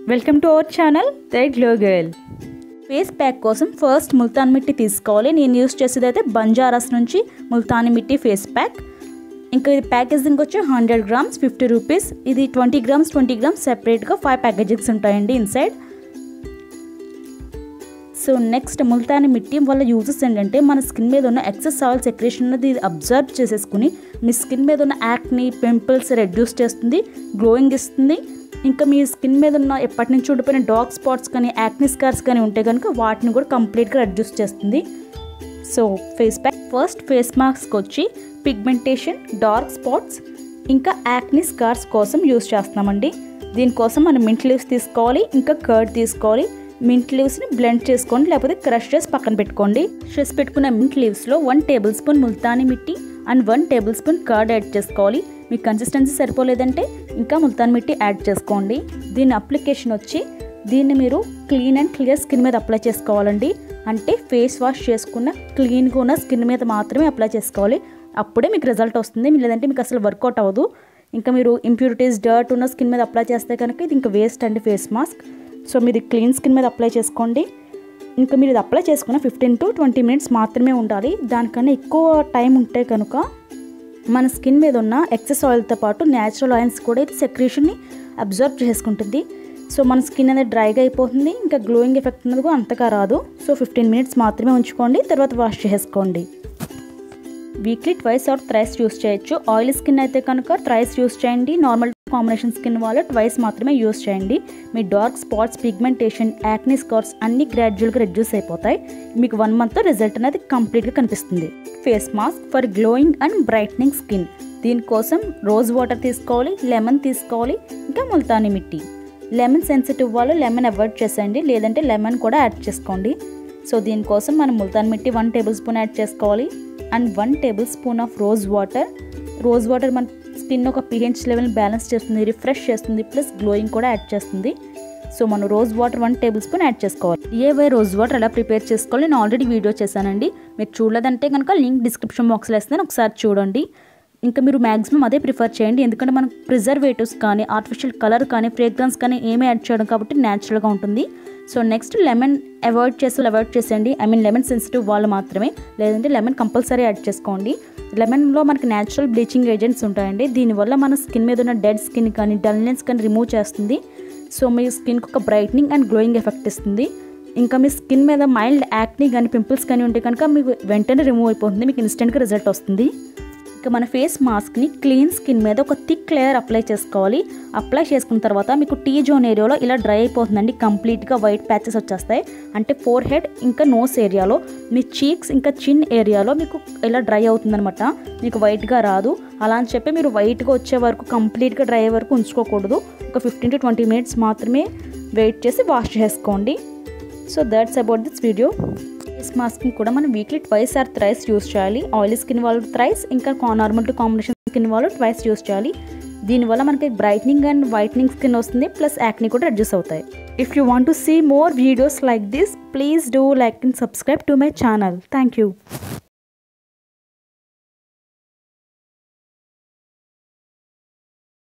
welcome to our channel the glow girl face pack కోసం first Multan mitti తీసుకోవాలి నేను use చేసేది అయితే బంజారాస్ నుంచి ముల్తాని మిట్టి ఫేస్ ప్యాక్ ఇంకా ఇది ప్యాకేజింగ్ వచ్చి హండ్రెడ్ గ్రామ్స్ ఫిఫ్టీ రూపీస్ ఇది ట్వంటీ గ్రామ్స్ ట్వంటీ గ్రామ్స్ సెపరేట్గా ఫైవ్ ప్యాకేజింగ్స్ ఉంటాయండి inside so next Multani mitti వల్ల యూజెస్ ఏంటంటే మన స్కిన్ మీద ఉన్న ఎక్సెస్ ఆయిల్ సెక్రేషన్ అనేది ఇది అబ్జర్వ్ చేసేసుకుని మీ స్కిన్ మీద ఉన్న యాక్ని పింపుల్స్ రెడ్యూస్ చేస్తుంది గ్లోయింగ్ ఇస్తుంది ఇంకా మీ స్కిన్ మీద ఉన్న ఎప్పటి నుంచి ఉండిపోయిన డార్క్ స్పాట్స్ కానీ యాక్ని స్కార్స్ కానీ ఉంటే కనుక వాటిని కూడా కంప్లీట్గా రెడ్యూస్ చేస్తుంది so face pack first face mask వచ్చి పిగ్మెంటేషన్ డార్క్ స్పాట్స్ ఇంకా యాక్ని స్కార్స్ కోసం యూస్ చేస్తున్నామండి దీనికోసం మనం మింట్ లీవ్స్ తీసుకోవాలి ఇంకా కర్డ్ తీసుకోవాలి మింట్ లీవ్స్ని బ్లెండ్ చేసుకోండి లేకపోతే క్రష్ చేసి పక్కన పెట్టుకోండి చేసి పెట్టుకున్న మింట్ లీవ్స్లో one tablespoon Multani mitti and one tablespoon curd add చేసుకోవాలి మీకు కన్సిస్టెన్సీ సరిపోలేదంటే ఇంకా ముల్తాన్ మిట్టి యాడ్ చేసుకోండి దీని అప్లికేషన్ వచ్చి దీన్ని మీరు క్లీన్ అండ్ క్లియర్ స్కిన్ మీద అప్లై చేసుకోవాలండి అంటే ఫేస్ వాష్ చేసుకున్న క్లీన్గా ఉన్న స్కిన్ మీద మాత్రమే అప్లై చేసుకోవాలి అప్పుడే మీకు రిజల్ట్ వస్తుంది లేదంటే మీకు అసలు వర్కౌట్ అవ్వదు ఇంకా మీరు ఇంప్యూరిటీస్ డర్ట్ ఉన్న స్కిన్ మీద అప్లై చేస్తే కనుక ఇది ఇంకా వేస్ట్ అండి ఫేస్ మాస్క్ సో మీరు క్లీన్ స్కిన్ మీద అప్లై చేసుకోండి ఇంకా మీరు ఇది అప్లై చేసుకున్న ఫిఫ్టీన్ టు ట్వంటీ మినిట్స్ మాత్రమే ఉండాలి దానికన్నా ఎక్కువ టైం ఉంటే కనుక మన స్కిన్ మీద ఉన్న ఎక్సెస్ ఆయిల్తో పాటు న్యాచురల్ ఆయిల్స్ కూడా ఇది సెక్రేషన్ని అబ్జర్వ్ చేసుకుంటుంది సో మన స్కిన్ అనేది డ్రైగా అయిపోతుంది ఇంకా గ్లోయింగ్ ఎఫెక్ట్ అనేది కూడా అంతగా రాదు సో ఫిఫ్టీన్ మినిట్స్ మాత్రమే ఉంచుకోండి తర్వాత వాష్ చేసుకోండి weekly twice or thrice use చేయొచ్చు ఆయిల్ స్కిన్ అయితే కనుక థ్రైస్ యూస్ చేయండి నార్మల్ కాంబినేషన్ స్కిన్ వాళ్ళు ట్వైస్ మాత్రమే యూస్ చేయండి మీ dark spots pigmentation acne scars అన్ని గ్రాడ్యువల్గా రెడ్యూస్ అయిపోతాయి మీకు వన్ మంత్తో రిజల్ట్ అనేది కంప్లీట్గా కనిపిస్తుంది face mask for glowing and brightening skin దీనికోసం రోజ్ వాటర్ తీసుకోవాలి లెమన్ తీసుకోవాలి ఇంకా ముల్తాని మిట్టి లెమన్ సెన్సిటివ్ వాళ్ళు లెమన్ అవాయిడ్ చేసేయండి లేదంటే లెమన్ కూడా యాడ్ చేసుకోండి సో దీనికోసం మనం Multan mitti one tablespoon add చేసుకోవాలి and one tablespoon of rose water rose water మన స్కిన్ ఒక పిహెచ్ లెవెల్ బ్యాలెన్స్ చేస్తుంది రిఫ్రెష్ చేస్తుంది ప్లస్ గ్లోయింగ్ కూడా యాడ్ చేస్తుంది సో మనం rose water one tablespoon add చేసుకోవాలి ఏ వై రోజ్ వాటర్ ఎలా ప్రిపేర్ చేసుకోవాలి నేను ఆల్రెడీ వీడియో చేశానండి మీరు చూడలేదంటే కనుక లింక్ డిస్క్రిప్షన్ బాక్స్లో వేస్తాను ఒకసారి చూడండి ఇంకా మీరు మ్యాక్సిమం అదే ప్రిఫర్ చేయండి ఎందుకంటే మనం ప్రిజర్వేటివ్స్ కానీ ఆర్టిఫిషియల్ కలర్ కానీ ఫ్రేగ్రెన్స్ కానీ ఏమీ యాడ్ చేయడం కాబట్టి న్యాచురల్గా ఉంటుంది సో నెక్స్ట్ లెమన్ అవాయిడ్ చేసి అవాయిడ్ చేసేయండి ఐ మీన్ లెమన్ సెన్సిటివ్ వాళ్ళు మాత్రమే లేదంటే లెమన్ కంపల్సరీ యాడ్ చేసుకోండి లెమన్లో మనకి న్యాచురల్ బ్లీచింగ్ ఏజెంట్స్ ఉంటాయండి దీనివల్ల మన స్కిన్ మీద ఉన్న డెడ్ స్కిన్ కానీ డల్నెస్ కానీ రిమూవ్ చేస్తుంది సో మీ స్కిన్కి ఒక బ్రైట్నింగ్ అండ్ గ్లోయింగ్ ఎఫెక్ట్ ఇస్తుంది ఇంకా మీ స్కిన్ మీద మైల్డ్ యాక్నీ కానీ పింపుల్స్ కానీ ఉంటే కనుక మీకు వెంటనే రిమూవ్ అయిపోతుంది మీకు ఇన్స్టెంట్గా రిజల్ట్ వస్తుంది ఇక మన ఫేస్ మాస్క్ని క్లీన్ స్కిన్ మీద ఒక థిక్ లేయర్ అప్లై చేసుకోవాలి అప్లై చేసుకున్న తర్వాత మీకు టీ జోన్ ఏరియాలో ఇలా డ్రై అయిపోతుందండి కంప్లీట్గా వైట్ ప్యాచెస్ వచ్చేస్తాయి అంటే ఫోర్ హెడ్ ఇంకా నోస్ ఏరియాలో మీ చీక్స్ ఇంకా చిన్ ఏరియాలో మీకు ఇలా డ్రై అవుతుందనమాట మీకు వైట్గా రాదు అలా అని చెప్పి మీరు వైట్గా వచ్చే వరకు కంప్లీట్గా డ్రై అయ్యే వరకు ఉంచుకోకూడదు ఒక ఫిఫ్టీన్ టు ట్వంటీ మినిట్స్ మాత్రమే వెయిట్ చేసి వాష్ చేసుకోండి so that's about this video face మాస్క్ని కూడా మనం weekly twice or thrice use చేయాలి ఆయిలీ స్కిన్ వాళ్ళు థ్రైస్ ఇంకా నార్మల్ టు కాంబినేషన్ స్కిన్ వాళ్ళు ట్వైస్ యూస్ చేయాలి దీనివల్ల మనకి బ్రైట్నింగ్ అండ్ వైట్నింగ్ స్కిన్ వస్తుంది ప్లస్ యాక్ని కూడా రెడ్యూస్ అవుతాయి if you want to see more videos like this please do like and subscribe to my channel thank you